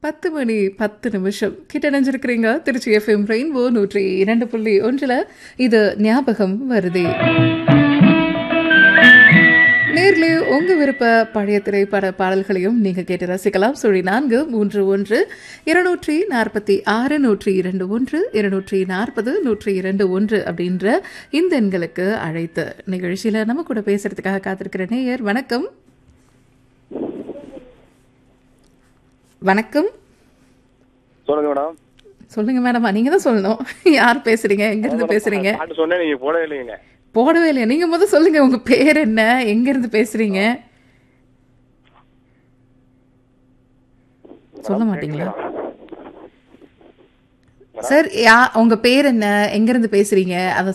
பத்து மணி பத்து நிமிஷம் கிட்ட நினைஞ்சிருக்கிறீங்க திருச்சி எஃப்எம் ரெயின்போ நூற்றி இரண்டு புள்ளி ஒன்றில் இது ஞாபகம் வருதே நேர்லே உங்க விருப்ப பழைய திரைப்பட பாடல்களையும் நீங்க கேட்டு ரசிக்கலாம் சுழி நான்கு மூன்று ஒன்று இருநூற்றி நாற்பத்தி ஆறு நூற்றி இரண்டு ஒன்று இருநூற்றி நாற்பது நூற்றி இரண்டு ஒன்று அப்படின்ற இந்த எண்களுக்கு அழைத்து நிகழ்ச்சியில நம்ம கூட பேசுறதுக்காக காத்திருக்கிற நேயர் வணக்கம் வணக்கம் சொல்லுங்க மேடம் சொல்லுங்க மேடம் நீங்க தான் சொல்லணும் யார் பேசுறீங்க எங்க இருந்து பேசுறீங்க பாட்டு சொன்னேன் நீங்க போடவே இல்லைங்க போடவே இல்லையா நீங்க முதல்ல சொல்லுங்க உங்க பேர் என்ன எங்க இருந்து பேசுறீங்க சொல்ல மாட்டீங்களா சார் யா உங்க பேர் என்ன எங்க இருந்து பேசுறீங்க அத